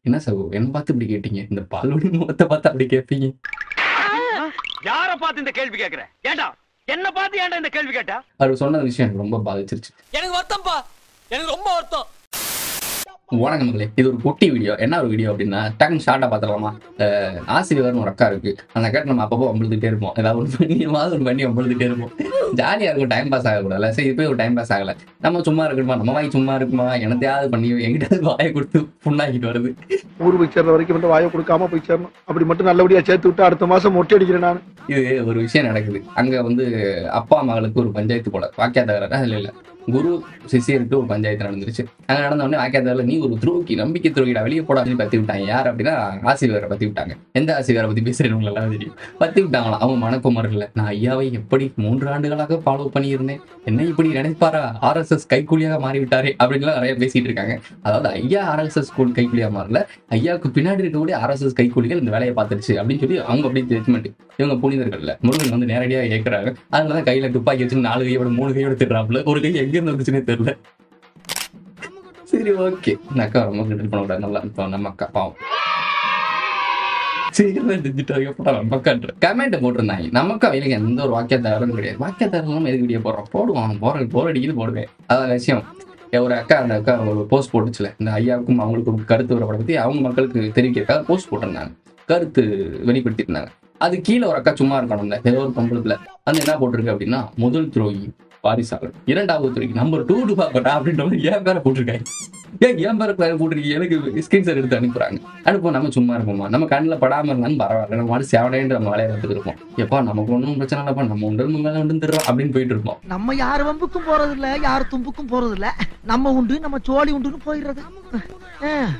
என்ன சகோ என்ன பார்த்து இப்படி கேட்டீங்க இந்த பால்வடி முகத்தை பார்த்து அப்படி கேட்பீங்க யார பார்த்து இந்த கேள்வி கேக்குற ஏண்டா என்ன பார்த்து ஏன்டா இந்த கேள்வி கேட்டா அவர் சொன்ன விஷயம் எனக்கு ரொம்ப பாதிச்சிருச்சு எனக்கு வருத்தம்ப்பா எனக்கு ரொம்ப வருத்தம் வணக்கம் மக்களே இது ஒரு குட்டி வீடியோ என்ன ஒரு வீடியோ அப்படின்னா டக்குன்னு ஷார்ட்டாக பார்த்துடலாமா அஹ் ஆசிரியர்னு ஒரு அக்கா இருக்கு அந்த அக்கா நம்ம அப்பப்போ அம்பழுதுட்டே இருப்போம் ஏதாவது ஒன்று பண்ணி ஏதாவது ஒன்று பண்ணி அம்பழுதுட்டே இருப்போம் ஜாலியாக இருக்கும் டைம் பாஸ் ஆகக்கூடாது சரி இப்போ ஒரு டைம் பாஸ் ஆகலை நம்ம சும்மா இருக்கணுமா நம்ம வாய் சும்மா இருக்குமா என்னத்தையாவது பண்ணி எங்கிட்ட வாயை கொடுத்து புண்ணாக்கிட்டு வருது ஊர் போய் சேர்ற வரைக்கும் வந்து வாயை கொடுக்காம போய் சேரணும் அப்படி மட்டும் நல்லபடியா சேர்த்து விட்டு அடுத்த மாசம் மொட்டை அடிக்கிறேன் நான் இது ஒரு விஷயம் நடக்குது அங்க வந்து அப்பா மகளுக்கு ஒரு பஞ்சாயத்து போல வாக்கியா தகராறு அதுல இல்ல குரு சிஷியருக்கு ஒரு பஞ்சாயத்து நடந்துருச்சு அங்க நடந்த உடனே வாக்கியா தகராறுல நீ ஒரு துரோகி நம்பிக்கை துரோகிடா வெளியே போடா அப்படின்னு பத்தி விட்டாங்க யார் அப்படின்னா ஆசிரியரை பத்தி விட்டாங்க எந்த ஆசிரியரை பத்தி பேசுறவங்க எல்லாம் தெரியும் பத்தி விட்டாங்களாம் அவங்க மனக்குமர் இல்ல நான் ஐயாவை எப்படி மூன்று ஆண்டுகளாக ஃபாலோ பண்ணியிருந்தேன் என்ன இப்படி நினைப்பாரா ஆர்எஸ்எஸ் கைக்கூலியாக மாறி விட்டாரே அப்படின்லாம் நிறைய பேசிட்டு இருக்காங்க அதாவது ஐயா ஆர்எஸ்எஸ் ஸ்கூல் கைக்கூலியா மாறல ஐயாவுக்கு பின்னாடி இருக்கக்கூடிய ஆர்எஸ்எஸ் கைக்கூலிகள் இந்த வேலையை பார்த்துருச்சு அப்படின்னு சொல்லி அவங்க அப்படியே ஜட்மெண்ட் இவங்க புனிதர்கள்ல முருகன் வந்து நேரடியாக கேட்கறாங்க அதனாலதான் கையில துப்பாக்கி வச்சு நாலு கையோட மூணு கையோட திடுறாப்புல ஒரு கை எங்க இருந்து வந்துச்சுன்னே தெரியல சரி ஓகே இந்த அக்கா ரொம்ப கிண்டல் பண்ணக்கூடாது நல்லா இப்போ நம்ம அக்கா பாவம் சீக்கிரம் செஞ்சுட்டு அப்புறம் நம்ம அக்கான்ற கமெண்ட் போட்டிருந்தாங்க நமக்கு அவங்களுக்கு எந்த ஒரு வாக்கியத்தாரும் கிடையாது வாக்கியத்தாரம் எதுக்கு வீடியோ போடுறோம் போடுவோம் போற போர் அடிக்குது போடுவேன் அதான் விஷயம் ஒரு அக்கா அந்த அக்கா ஒரு போஸ்ட் போட்டுச்சுல இந்த ஐயாவுக்கும் அவங்களுக்கும் கருத்து வரப்பட பத்தி அவங்க மக்களுக்கு தெரிவிக்கிறதுக்காக போஸ்ட் போட்டிருந்தாங்க கருத்து வெளிப்படுத்தியிருந்தாங்க அது கீழே ஒரு அக்கா சும்மா இருக்கணும்ல ஏதோ ஒரு பொம்பளத்துல அந்த என்ன போட்டிருக்கு அப்படின்னா முதல் துரோகி வாரிசாளர் இரண்டாவது துரோகி நம்பர் டூ டு பார்க்கட்டா அப்படின்ற மாதிரி ஏன் பேரை போட்டிருக்காங்க ஏன் ஏன் பேரை பேரை போட்டிருக்கீங்க எனக்கு ஸ்கிரீன்ஷாட் எடுத்து அனுப்புறாங்க அனுப்புவோம் நம்ம சும்மா இருப்போமா நம்ம கண்ணில் படாம இருந்தாலும் பரவாயில்ல நம்ம மாதிரி சேவடைன்ற நம்ம வேலையை பார்த்துட்டு இருப்போம் எப்பா நமக்கு ஒன்றும் பிரச்சனை இல்லப்பா நம்ம உண்டு நம்ம மேலே உண்டு தர்றோம் அப்படின்னு போயிட்டு இருப்போம் நம்ம யார் வம்புக்கும் போறது இல்ல யார் தும்புக்கும் போறது இல்ல நம்ம உண்டு நம்ம சோழி உண்டுன்னு போயிடுறது அஹ்.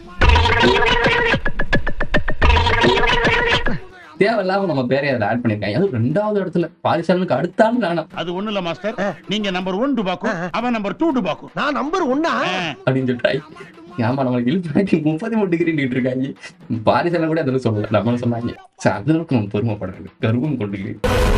தேவையில்லாம நம்ம பேரை அதில் ஆட் பண்ணியிருக்காங்க அது ரெண்டாவது இடத்துல பாரிசாலனுக்கு அடுத்தாலும் நானா அது ஒண்ணு இல்ல மாஸ்டர் நீங்க நம்பர் ஒன் டுபாக்கு அவன் நம்பர் டூ டுபாக்கு நான் நம்பர் ஒன்னா அப்படின்னு சொல்லிட்டாய் ஆமா நம்மளுக்கு இழுப்பாக்கி முப்பத்தி மூணு டிகிரி இருக்காங்க பாரிசாலன் கூட அதில் சொல்லல நம்மளும் சொன்னாங்க சரி அதற்கு நம்ம பெருமைப்படுறது கர்வம் கொண்டு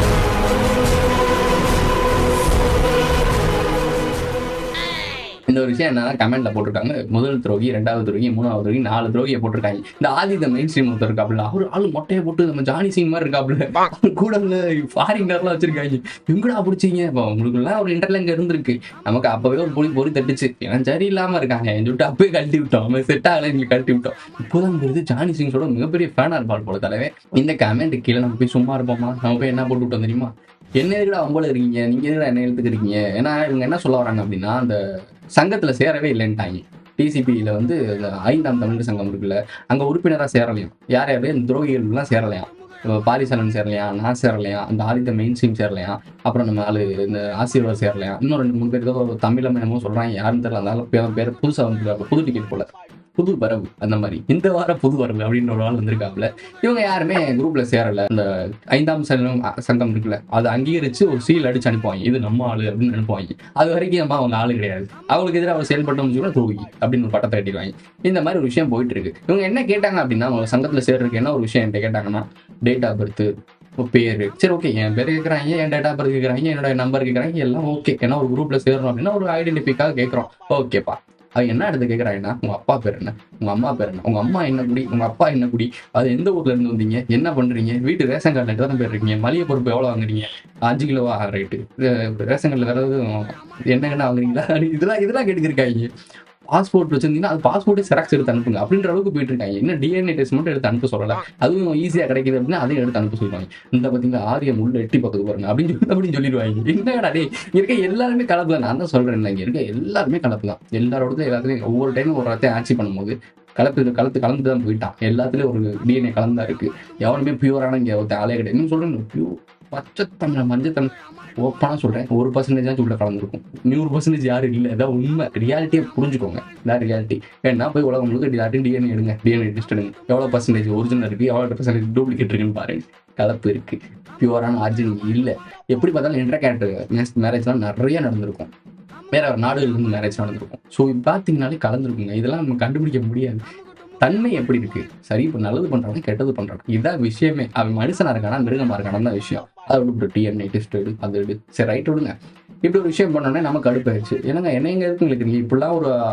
இந்த ஒரு விஷயம் என்னன்னா கமெண்ட்ல போட்டிருக்காங்க முதல் துரோகி ரெண்டாவது துரோகி மூணாவது துரோகி நாலு துரோகியை போட்டிருக்காங்க இந்த ஆதித்த மெயின் ஸ்ட்ரீம் ஒருத்தர் இருக்காப்புல அவர் ஆளு மொட்டையை போட்டு நம்ம ஜானி சிங் மாதிரி இருக்காப்புல அவர் கூட ஃபாரினர்லாம் வச்சிருக்காங்க எங்கடா பிடிச்சிங்க இப்போ உங்களுக்கு எல்லாம் ஒரு இன்டர்ல இங்க இருந்திருக்கு நமக்கு அப்பவே ஒரு பொடி பொறி தட்டுச்சு ஏன்னா சரி இல்லாம இருக்காங்க சொல்லிட்டு அப்பவே கழட்டி விட்டோம் நம்ம செட் ஆகல எங்களுக்கு கழட்டி விட்டோம் இப்போதான் தெரியுது ஜானி சிங்ஸோட மிகப்பெரிய ஃபேனா இருப்பார் போல தலைவே இந்த கமெண்ட் கீழே நம்ம போய் சும்மா இருப்போமா நம்ம போய் என்ன போட்டு விட்டோம் தெரியுமா என்ன எதுக்குடா அம்பளை இருக்கீங்க நீங்க எதுக்குடா என்ன எடுத்துக்கிறீங்க ஏன்னா இவங்க என்ன சொல்ல வராங்க அப்படின்னா அந்த சங்கத்துல சேரவே இல்லைன்ட்டாங்க டிசிபியில வந்து இந்த ஐந்தாம் தமிழ் சங்கம் இருக்குல்ல அங்க உறுப்பினரா சேரலையாம் யார் யாரு இந்த துரோகிகள் எல்லாம் சேரலையாம் இப்போ பாரிசாலன் சேரலையா நான் சேரலையா அந்த ஆதித்த மெயின் ஸ்ட்ரீம் சேரலையா அப்புறம் நம்ம ஆளு இந்த ஆசீர்வாத் சேரலையா இன்னும் ரெண்டு மூணு பேர் ஏதோ தமிழ் என்னமோ சொல்றாங்க யாருன்னு தெரியல அதனால பேர் பேர் புதுசா வந்து புது டிக்கெட் போல புது வரவு அந்த மாதிரி இந்த வாரம் புது வரவு அப்படின்னு ஒரு ஆள் வந்திருக்காப்புல இவங்க யாருமே குரூப்ல சேரல இந்த ஐந்தாம் சங்கம் சங்கம் இருக்குல்ல அதை அங்கீகரிச்சு ஒரு சீல் அடிச்சு அனுப்புவாங்க இது நம்ம ஆளு அப்படின்னு அனுப்புவாங்க அது வரைக்கும் நம்ம அவங்க ஆளு கிடையாது அவங்களுக்கு எதிராக அவர் செயல்பட்டோம்னு சொல்லி துரோகி அப்படின்னு ஒரு பட்டத்தை கட்டிடுவாங்க இந்த மாதிரி ஒரு விஷயம் போயிட்டு இருக்கு இவங்க என்ன கேட்டாங்க அப்படின்னா அவங்க சங்கத்துல சேர்றதுக்கு என்ன ஒரு விஷயம் என்கிட்ட கேட்டாங்கன்னா டேட் ஆஃப் பர்த் பேரு சரி ஓகே என் பேர் கேட்குறாங்க என் டேட் ஆஃப் பர்த் கேட்குறாங்க என்னோட நம்பர் கேட்குறாங்க எல்லாம் ஓகே ஏன்னா ஒரு குரூப்ல சேரணும் அப்படின்னா ஒரு ஐடென்டிஃபிக்காக கேட்குறோம் ஓகேப்பா அது என்ன எடுத்து கேட்குறாங்கன்னா உங்க அப்பா பேர் என்ன உங்க அம்மா பேர் என்ன உங்க அம்மா என்ன குடி உங்க அப்பா என்ன குடி அது எந்த ஊர்ல இருந்து வந்தீங்க என்ன பண்றீங்க வீட்டு ரேஷன் கார்டில் எத்தனை பேர் இருக்கீங்க மளிகை பொறுப்பு எவ்வளவு வாங்குறீங்க அஞ்சு கிலோவா ரைட்டு ரேஷன் கார்டில் வேற எதுவும் என்ன என்ன வாங்குறீங்களா இதெல்லாம் இதெல்லாம் கேட்டுக்கிருக்காங்க பாஸ்போர்ட் வச்சிருந்தீங்கன்னா அது பாஸ்போர்ட்டே செராக்ஸ் எடுத்து அனுப்புங்க அப்படின்ற அளவுக்கு போயிட்டு இருக்காங்க என்ன டிஎன்ஏ டெஸ்ட் மட்டும் எடுத்து அனுப்ப சொல்லல அதுவும் ஈஸியா கிடைக்குது அப்படின்னா அதையும் எடுத்து அனுப்ப சொல்லுவாங்க இந்த பாத்தீங்களா ஆரியம் உள்ள எட்டி பக்கத்து பாருங்க அப்படின்னு சொல்லி அப்படின்னு சொல்லிடுவாங்க என்னடா டேய் இங்க இருக்க எல்லாருமே கலப்பு தான் நான் தான் சொல்றேன் இங்க இருக்க எல்லாருமே கலப்பு தான் எல்லாரோடதும் எல்லாத்துலயும் ஒவ்வொரு டைமும் ஒரு வார்த்தையும் ஆட்சி பண்ணும்போது கலப்பு கலந்து கலந்து தான் போயிட்டான் எல்லாத்துலயும் ஒரு டிஎன்ஏ கலந்தா இருக்கு எவனுமே பியூரான இங்க ஒருத்தன் ஆளே கிடையாது இன்னும் சொல்றேன் பியூர் பச்சை தமிழ் மஞ்சள் தமிழ் ஓப்பனாக சொல்கிறேன் ஒரு பர்சன்டேஜ் தான் உள்ள கலந்துருக்கும் நூறு பர்சன்டேஜ் யாரும் இல்லை இதான் உண்மை ரியாலிட்டியை புரிஞ்சுக்கோங்க இதான் ரியாலிட்டி வேணா போய் உலகம் முழுக்க எல்லாத்தையும் டிஎன்ஏ எடுங்க டிஎன்ஏ டெஸ்ட் எடுங்க எவ்வளோ பர்சன்டேஜ் ஒரிஜினல் இருக்குது எவ்வளோ பர்சன்டேஜ் டூப்ளிகேட் இருக்குன்னு பாருங்க கலப்பு இருக்கு பியூரான ஆர்ஜின் இல்லை எப்படி பார்த்தாலும் இன்டர் கேரக்டர் மேரேஜ்லாம் நிறைய நடந்திருக்கும் வேற ஒரு நாடுகள்லேருந்து மேரேஜ் நடந்திருக்கும் ஸோ பார்த்தீங்கனாலே கலந்துருக்குங்க இதெல்லாம் நம்ம கண்டுபிடிக்க முடியாது தன்மை எப்படி இருக்கு சரி இப்போ நல்லது பண்றாங்க கெட்டது பண்றாங்க இதான் விஷயமே அவன் மனுஷனா இருக்கானா மிருகமா இருக்கானா தான் விஷயம் அதை விட்டு டிஎன்ஏ டெஸ்ட் எடு அது எடு சரி ரைட் விடுங்க இப்படி ஒரு விஷயம் பண்ணோன்னே நமக்கு அடுப்பாயிருச்சு என்னங்க என்ன எங்க இருக்கு உங்களுக்கு நீங்க இப்படிலாம் ஒரு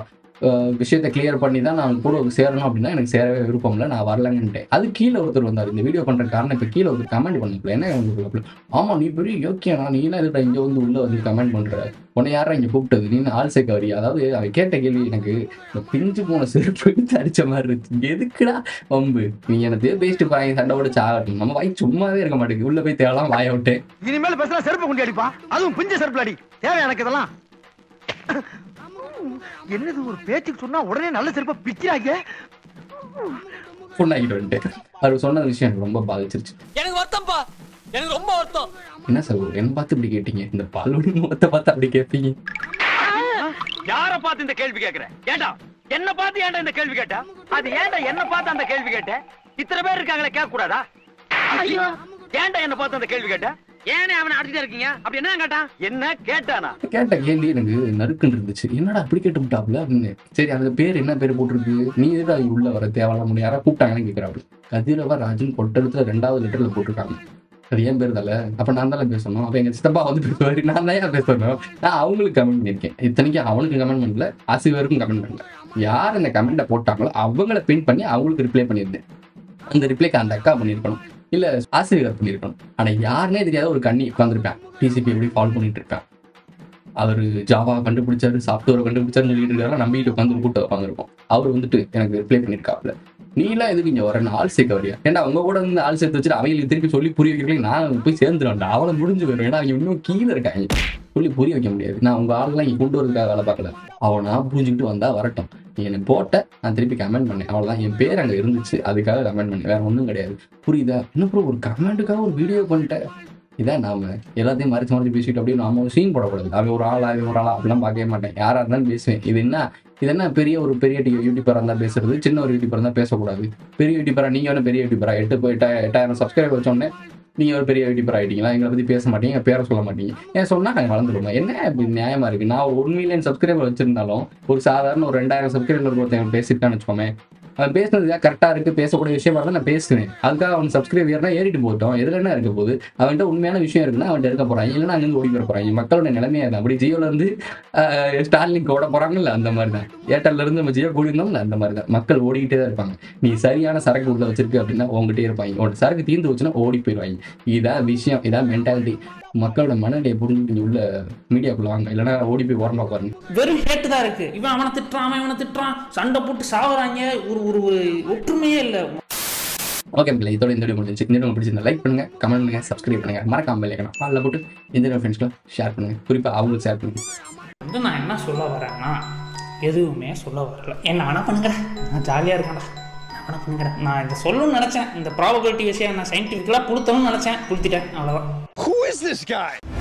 அஹ், விஷயத்தை கிளியர் பண்ணி தான் நான் கூட சேரணும் அப்படின்னா எனக்கு சேரவே விருப்பம் இல்லை நான் வரலங்கன்ட்டேன் அது கீழே ஒருத்தர் வந்தார் இந்த வீடியோ பண்ற காரணம் இப்போ கீழே ஒருத்தர் கமெண்ட் பண்ணல என்ன உங்களுக்கு ஆமா நீ பெரிய யோக்கியனா நீ என்ன இதுடா இங்க வந்து உள்ள வந்து கமெண்ட் பண்ற உன்னை யாரா இங்க கூப்பிட்டது நீ என்ன ஆள் சேர்க்க வரியா அதாவது அவன் கேட்ட கேள்வி எனக்கு இந்த பிஞ்சு போன செருப்பு எடுத்து அடிச்ச மாதிரி இருந்துச்சு எதுக்குடா வம்பு நீ எனக்கு பேசிட்டு போறாங்க சண்டை உடச்சு ஆகட்டும் நம்ம வாய் சும்மாவே இருக்க மாட்டேங்குது உள்ள போய் தேவலாம் வாய விட்டேன் இனிமேல் பேசுனா செருப்பு கொண்டு அடிப்பா அதுவும் பிஞ்ச செருப்புல அடி தேவை எனக்கு இதெல்லாம் என்னது ஒரு பேச்சுக்கு சொன்னா உடனே நல்ல செருப்பை பிக்கிறாங்க புண்ணாக்கிட்டு வந்துட்டேன் அவர் சொன்ன விஷயம் எனக்கு ரொம்ப பாதிச்சிருச்சு எனக்கு வருத்தம்ப்பா எனக்கு ரொம்ப வருத்தம் என்ன சார் என்ன பார்த்து இப்படி கேட்டீங்க இந்த பால்வடி முகத்தை பார்த்து அப்படி கேட்பீங்க யார பார்த்து இந்த கேள்வி கேக்குற ஏண்டா என்ன பார்த்து ஏன்டா இந்த கேள்வி கேட்ட அது ஏன்டா என்ன பார்த்து அந்த கேள்வி கேட்ட இத்தனை பேர் இருக்காங்களே கேட்க கூடாதா ஐயோ ஏன்டா என்ன பார்த்து அந்த கேள்வி கேட்ட ஏனே அவனை அடிச்சுட்டே இருக்கீங்க அப்படி என்ன கேட்டான் என்ன கேட்டானா கேட்ட கேள்வி எனக்கு நறுக்குன்னு இருந்துச்சு என்னடா அப்படி கேட்டு விட்டாப்ல அப்படின்னு சரி அந்த பேர் என்ன பேர் போட்டிருக்கு நீ எதுடா இங்க உள்ள வர தேவையில்ல முடியும் யாரா கூப்பிட்டாங்கன்னு கேட்கிறாரு கதிரவ ராஜன் கொட்டெழுத்துல ரெண்டாவது லெட்டர்ல போட்டிருக்காங்க அது ஏன் பேர் தல அப்ப நான் தானே பேசணும் அப்ப எங்க சித்தப்பா வந்து பேசுவாரு நான் தான் ஏன் பேசணும் நான் அவங்களுக்கு கமெண்ட் பண்ணியிருக்கேன் இத்தனைக்கும் அவனுக்கு கமெண்ட் பண்ணல ஆசிரியருக்கும் கமெண்ட் பண்ணல யார் இந்த கமெண்ட்டை போட்டாங்களோ அவங்கள பின் பண்ணி அவங்களுக்கு ரிப்ளை பண்ணியிருந்தேன் அந்த ரிப்ளைக்கு அந்த அக்கா பண்ணியிருக்கணும் இல்ல ஆசிரியர் பண்ணியிருக்கணும் ஆனா யாருனே தெரியாத ஒரு கண்ணி உட்காந்துருப்பேன் டிசிபி எப்படி ஃபாலோ பண்ணிட்டு இருப்பேன் அவர் ஜாவா கண்டுபிடிச்சாரு சாஃப்ட்வேர் கண்டுபிடிச்சாருன்னு சொல்லிட்டு இருக்காரு நம்பிட்டு உட்காந்து கூட்ட உட்காந்துருப்போம் அவர் வந்துட்டு எனக்கு ரிப்ளை பண்ணியிருக்காப்ல நீலாம் எதுக்கு இங்க வர ஆள் சேர்க்க வரியா ஏன்டா அவங்க கூட வந்து ஆள் சேர்த்து வச்சுட்டு அவங்களுக்கு திருப்பி சொல்லி புரிய வைக்கிறீங்க நான் போய் சேர்ந்துருவேன்டா அவளை முடிஞ்சு போயிடும் ஏன்னா அவங்க இன்னும் கீழே இருக்காங்க சொல்லி புரிய வைக்க முடியாது நான் உங்க ஆளுலாம் இங்க கொண்டு வரதுக்காக வேலை பார்க்கல அவனா புரிஞ்சுக்கிட்டு வந்தா வரட்டும் நீ என்னை போட்ட நான் திருப்பி கமெண்ட் பண்ணேன் அவ்வளவுதான் என் பேர் அங்க இருந்துச்சு அதுக்காக கமெண்ட் பண்ணேன் வேற ஒன்றும் கிடையாது புரியுதா இன்னும் அப்புறம் ஒரு கமெண்ட்டுக்காக ஒரு வீடியோ பண்ணிட்டேன் இதான் நாம எல்லாத்தையும் மறைச்சு மறைச்சு பேசிட்டு அப்படியே நாம ஒரு சீன் போடக்கூடாது அவன் ஒரு ஆளா இவன் ஒரு ஆளா அப்படிலாம் பார்க்கவே மாட்டேன் யாரா இருந்தாலும் பேசுவேன் இது என்ன இது என்ன பெரிய ஒரு பெரிய யூடியூபரா இருந்தா பேசுறது சின்ன ஒரு யூடியூபர் இருந்தா பேசக்கூடாது பெரிய யூடியூபரா நீங்க வேணும் பெரிய யூடியூபரா எட்டு போய் எட்டா எட்டாயிரம் சப்ஸ்கிரைபர் வச்சோடனே நீங்க ஒரு பெரிய யூடியூபர் ஆயிட்டீங்களா எங்களை பத்தி பேச மாட்டீங்க எங்க பேரை சொல்ல மாட்டீங்க ஏன் சொன்னா நாங்க வளர்ந்துருவோம் என்ன இப்படி நியாயமா இருக்கு நான் ஒரு ஒன் மில்லியன் சப்ஸ்கிரைபர் வச்சிருந்தாலும் ஒரு சாதாரண ஒரு ரெண்டாயிரம் சப்ஸ்கிரைபர் ஒருத்தன் பேசியிருக்கான்னு வச்சுக்கோமே அவன் பேசுனது கரெக்டா இருக்கு பேசக்கூடிய விஷயமா இருந்தா நான் பேசுவேன் அதுக்காக அவன் சப்ஸ்கிரைப் ஏறினா ஏறிட்டு போட்டோம் எதுல என்ன இருக்க போகுது அவன்கிட்ட உண்மையான விஷயம் இருக்குன்னா அவன்கிட்ட இருக்க போறான் இல்லைன்னா அங்கிருந்து ஓடி போயிட போறாங்க மக்களோட நிலைமையா தான் அப்படி ஜியோல இருந்து ஆஹ், ஸ்டார்லிங்க் ஓட போறாங்கல்ல அந்த மாதிரி தான் ஏர்டெல்ல இருந்து நம்ம ஜியோ கூடியிருந்தோம்ல அந்த மாதிரி தான் மக்கள் ஓடிக்கிட்டே தான் இருப்பாங்க நீ சரியான சரக்கு உள்ள வச்சிருக்கு அப்படின்னா உங்ககிட்டே இருப்பாங்க உன் சரக்கு தீர்ந்து வச்சுன்னா ஓடி போயிடுவாங்க இதான் விஷயம் இதான் மென்டாலிட்டி மக்களோட மனநிலையை புரிஞ்சுட்டு நீங்க உள்ள மீடியாக்குள்ள வாங்க இல்லைன்னா ஓடி போய் ஓரமா பாருங்க வெறும் ஹேட்டு தான் இருக்கு இவன் அவனை திட்டுறான் அவன் இவனை திட்டுறான் சண்டை போட்டு சாவுறாங்க ஒரு ஒரு ஒரு ஒற்றுமையே இல்லை ஓகே பிள்ளை இதோட இந்த வீடியோ முடிஞ்சு இந்த வீடியோ பிடிச்சிருந்தா லைக் பண்ணுங்க கமெண்ட் பண்ணுங்க சப்ஸ்கிரைப் பண்ணுங்க மறக்காம இல்லைக்கணும் அதில் போட்டு இந்த ஃப்ரெண்ட்ஸ்க்குலாம் ஷேர் பண்ணுங்க குறிப்பா அவங்களுக்கு ஷேர் பண்ணுங்க வந்து நான் என்ன சொல்ல வரேன்னா எதுவுமே சொல்ல வரல என்ன வேணா பண்ணுங்கடா நான் ஜாலியாக இருக்கேன்டா நான் வேணா பண்ணுங்கடா நான் இதை சொல்லணும்னு நினச்சேன் இந்த ப்ராபபிலிட்டி விஷயம் நான் சயின்டிஃபிக்கலாக கொடுத்தணும்னு நினச்சேன் கொடுத்துட்டேன் அவ்வளோதான் Who is this guy?